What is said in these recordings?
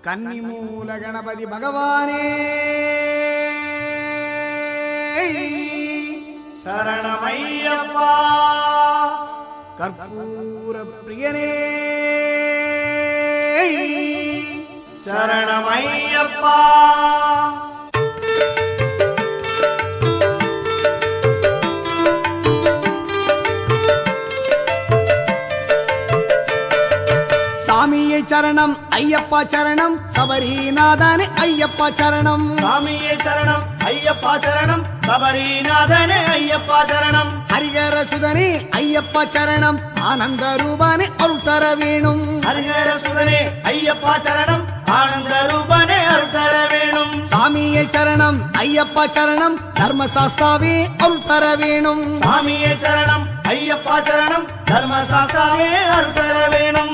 கன்னிமூல கணபதி பகவானே சரணமையப்பா கற்பூர பிரியனே சரணமையப்பா சாமியை சரணம் ஐயப்பா சரணம் சபரிநாதனே ஐயப்பா சரணம் சாமியே சரணம் ஐயப்பா சரணம் சபரிநாதனே ஐயப்பா சரணம் ஹரிகர சுதனே ஐயப்பா சரணம் ஆனந்த ரூபானே அருள் தர வேணும் ஹரிஹர சுதனே ஐயப்பா சரணம் ஆனந்த ரூபனே அருள் தர வேணும் சாமியை சரணம் ஐயப்பா சரணம் தர்மசாஸ்தாவே அருள் தர வேணும் சாமியே சரணம் ஐயப்பா சரணம் தர்மசாஸ்தாவே அருள் தர வேணும்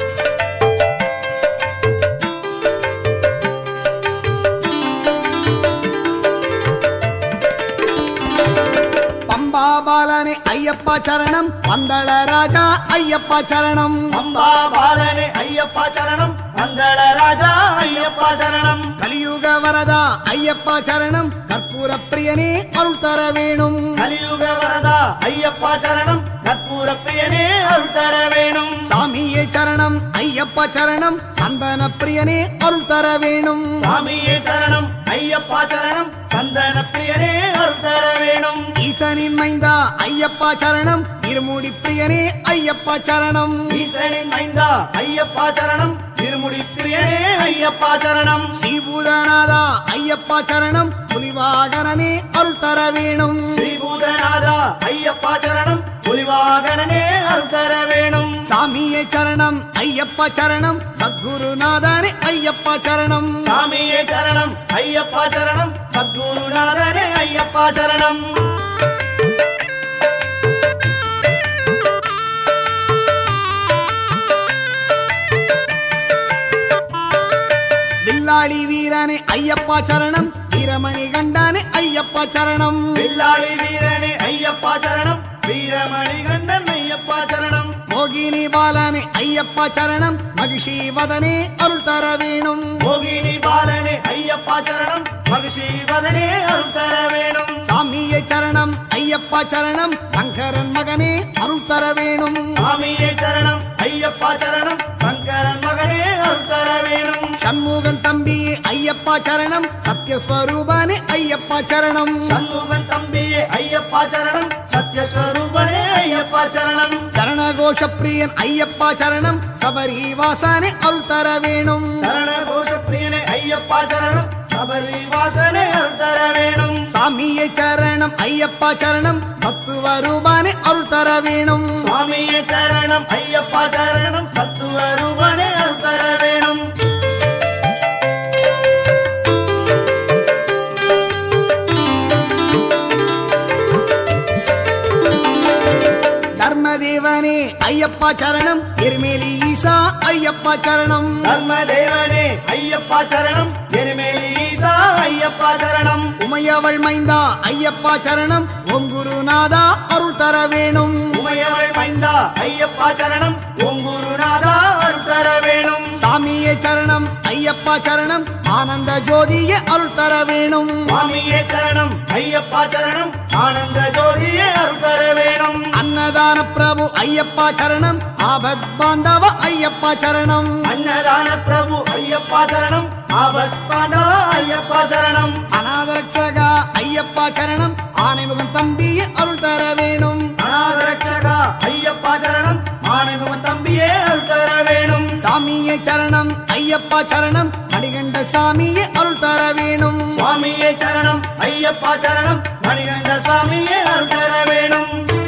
பம்பா பாலனே ஐயப்பா சரணம் பந்தள ராஜா ஐயப்பா சரணம் அம்பா பாலனே ஐயப்பா சரணம் மங்கள ராஜா ஐயப்பா சரணம் கலியுக வரதா ஐயப்பா சரணம் கற்பூர பிரியனே அருள் தர வேணும் கலியுக வரதா ஐயப்பா சரணம் கற்பூர பிரியனே அருள் தர வேணும் சாமியே சரணம் ஐயப்பா சரணம் சந்தன பிரியனே அருள் தர வேணும் சாமியே சரணம் ஐயப்பா சரணம் சந்தன பிரியனே அருள் தர வேணும் ஈசனின் மைந்தா ஐயப்பா சரணம் இருமுடி பிரியனே ஐயப்பா சரணம் ஈசனின் மைந்தா ஐயப்பா சரணம் திருமுடி பிரியனே ஐயப்பா சரணம் ஸ்ரீபூதநாதா ஐயப்பா சரணம் புலிவாகனனே அருள் தர வேணும் ஸ்ரீபூதநாதா ஐயப்பா சரணம் புலிவாகனனே அருள் தர வேணும் சாமியே சரணம் ஐயப்பா சரணம் சத்குருநாதனே ஐயப்பா சரணம் சாமியே சரணம் ஐயப்பா சரணம் சத்குருநாதனே ஐயப்பா சரணம் வில்லாளி வீரனே ஐயப்பா சரணம் வீரமணி கண்டானே ஐயப்பா சரணம் வில்லாளி வீரனே ஐயப்பா சரணம் வீரமணி கண்டன் ஐயப்பா சரணம் மோகினி பாலனே ஐயப்பா சரணம் மகிஷி வதனே அருள் தர வேணும் மோகினி பாலனே ஐயப்பா சரணம் மகிஷி வதனே அருள் தர வேணும் சாமியை சரணம் ஐயப்பா சரணம் சங்கரன் மகனே அருள் தர வேணும் சாமியே சரணம் ஐயப்பா சரணம் சங்கரன் மகனே அருள் தர வேணும் சண்முகன் தம்பியே ஐயப்பா சரணம் சத்யஸ்வரூபனே ஐயப்பா சரணம் சண்முகன் தம்பியே ஐயப்பா சரணம் சத்யஸ்வரூபனே ஐயப்பா சரணம் சரணகோஷ பிரியன் ஐயப்பா சரணம் சபரிவாசனே அருள் தர வேணும் சரண கோஷ பிரியனே ஐயப்பா சரணம் சபரி வாசனே அருள் தர வேணும் சாமியை சரணம் ஐயப்பா சரணம் தத்துவ ரூபானே அருள் தர வேணும் சுவாமியே சரணம் ஐயப்பா சரணம் தத்துவ ரூபனே அருள் தர வேணும் தர்மதேவனே ஐயப்பா சரணம் எருமேலி ஈசா ஐயப்பா சரணம் தர்மதேவனே ஐயப்பா சரணம் எருமேலி ஈசா ஐயப்பா சரணம் உமையவள் மைந்தா ஐயப்பா சரணம் ஓம் குருநாதா அருள் தர வேணும் உமையவள் மைந்தா ஐயப்பா சரணம் ஓம் குருநாதா அருள் தர வேணும் சாமியே சரணம் ஐயப்பா சரணம் ஆனந்த ஜோதியே அருள் தர வேணும் சுவாமியே சரணம் ஐயப்பா சரணம் ஆனந்த ஜோதியே அருள் தர வேணும் அன்னதான பிரபு ஐயப்பா சரணம் ஆபத் பாந்தவ ஐயப்பா சரணம் அன்னதான பிரபு ஐயப்பா சரணம் ஆபத் பாண்டவ ஐயப்பா சரணம் அநாதரட்சகா ஐயப்பா சரணம் ஆனைமுகன் தம்பியே அருள் தர வேணும் அநாதரட்சகா ஐயப்பா சரணம் ஆனைமுகன் தம்பியே அருள் தர வேணும் சாமியே சரணம் ஐயப்பா சரணம் மணிகண்ட சாமியே அருள் தர வேணும் சுவாமியே சரணம் ஐயப்பா சரணம் மணிகண்ட சுவாமியே அருள் தர வேணும்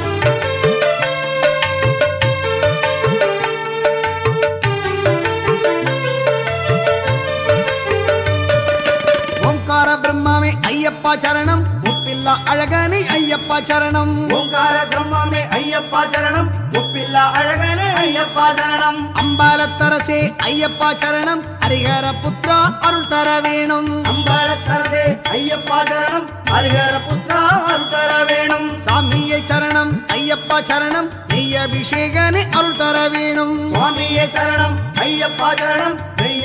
ஓம்கார பிரம்மாவே ஐயப்பா சரணம் ஒப்பில்லா அழகனே ஐயப்பா சரணம் ஓங்கார பிரம்மாமே ஐயப்பா சரணம் ஒப்பில்லா அழகனே ஐயப்பா சரணம் அம்பாலத்தரசே ஐயப்பா சரணம் ஹரிஹர புத்ரா அருள் தர வேணும் அம்பாளத்தரசே ஐயப்பா சரணம் ஹரிஹர புத்ரா அருள் தர வேணும் சாமியை சரணம் ஐயப்பா சரணம் நெய் அபிஷேகனே அருள் தர வேணும் சுவாமியே சரணம் ஐயப்பா சரணம் நெய்ய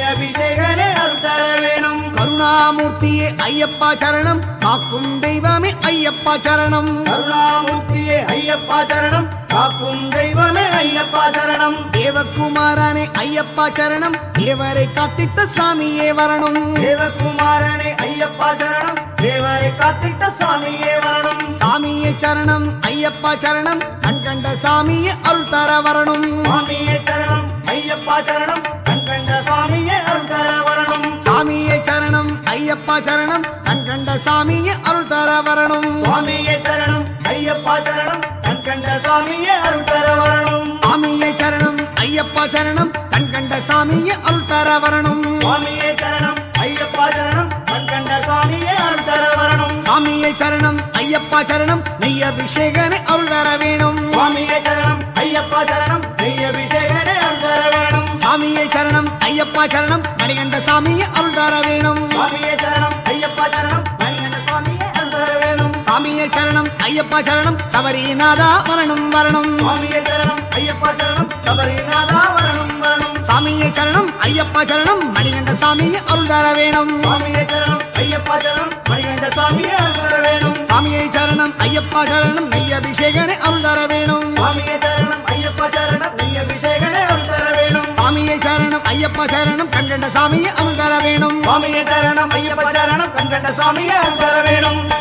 அபிஷேகனே அருள் தர வேணும் கருணாமூர்த்தியே ஐயப்பா சரணம் காக்கும் தெய்வமே ஐயப்பா சரணம் கருணாமூர்த்தியே ஐயப்பா சரணம் காக்கும் தெய்வமே ஐயப்பா சரணம் தேவகுமாரனே ஐயப்பா சரணம் தேவரை காத்திட்ட சாமியே வரணும் தேவகுமாரனே ஐயப்பா சரணம் தேவரை காத்திட்ட சாமியே வரணும் சாமியே சரணம் ஐயப்பா சரணம் கண் கண்ட சாமியே அருள் தர வரணும் சுவாமியே சரணம் ஐயப்பா சரணம் கண் கண்ட சுவாமியே அருள் தர வரணும் சாமியே சரணம் ஐயப்பா சரணம் கண் கண்ட சாமியே அருள் தர வரணும் சுவாமியே சரணம் ஐயப்பா சரணம் கண் கண்ட சுவாமியே அருள் தர வரணும் சாமியே சரணம் ஐயப்பா சரணம் கண் கண்ட சாமியே அருள் தர வரணும் சுவாமியே சரணம் ஐயப்பா சரணம் கண் கண்ட சுவாமியே அருள் தர வரணும் சாமியே சரணம் ஐயப்பா சரணம் நெய் அபிஷேகனை அருள் தர வேணும் சுவாமியே சரணம் ஐயப்பா சரணம் நெய் அபிஷேகனே அருள் தர வரணும் சாமியே சரணம் ஐயப்பா சரணம் மணிகண்ட சாமியே அருள் தர வேணும் சுவாமியே சரணம் ஐயப்பா சரணம் மணிகண்ட சுவாமியே அருள் தர வேணும் சாமியே சரணம் ஐயப்பா சரணம் சபரிநாதா வரணும் வரணும் சுவாமியே சரணம் ஐயப்பா சரணம் சபரிநாதா வரணும் வரணும் சாமியே சரணம் ஐயப்பா சரணம் மணிகண்ட சாமியே அருள் தர வேணும் சுவாமியே சரணம் ஐயப்பா சரணம் மணிகண்ட சுவாமியே அருள் தர வேணும் சாமியை சரணம் ஐயப்பா சரணம் நெய் அபிஷேகனை அருள் தர வேணும் சுவாமியே சரணம் ஐயப்பா சரணம் நெய் அபிஷேகனே அருள் தர வேணும் சாமியை சரணம் ஐயப்பா சரணம் கண்கண்ட சாமியை அருள் தர வேணும் சுவாமியே சரணம் ஐயப்பா சரணம் கண்கண்ட சுவாமியே அருள் தர வேணும்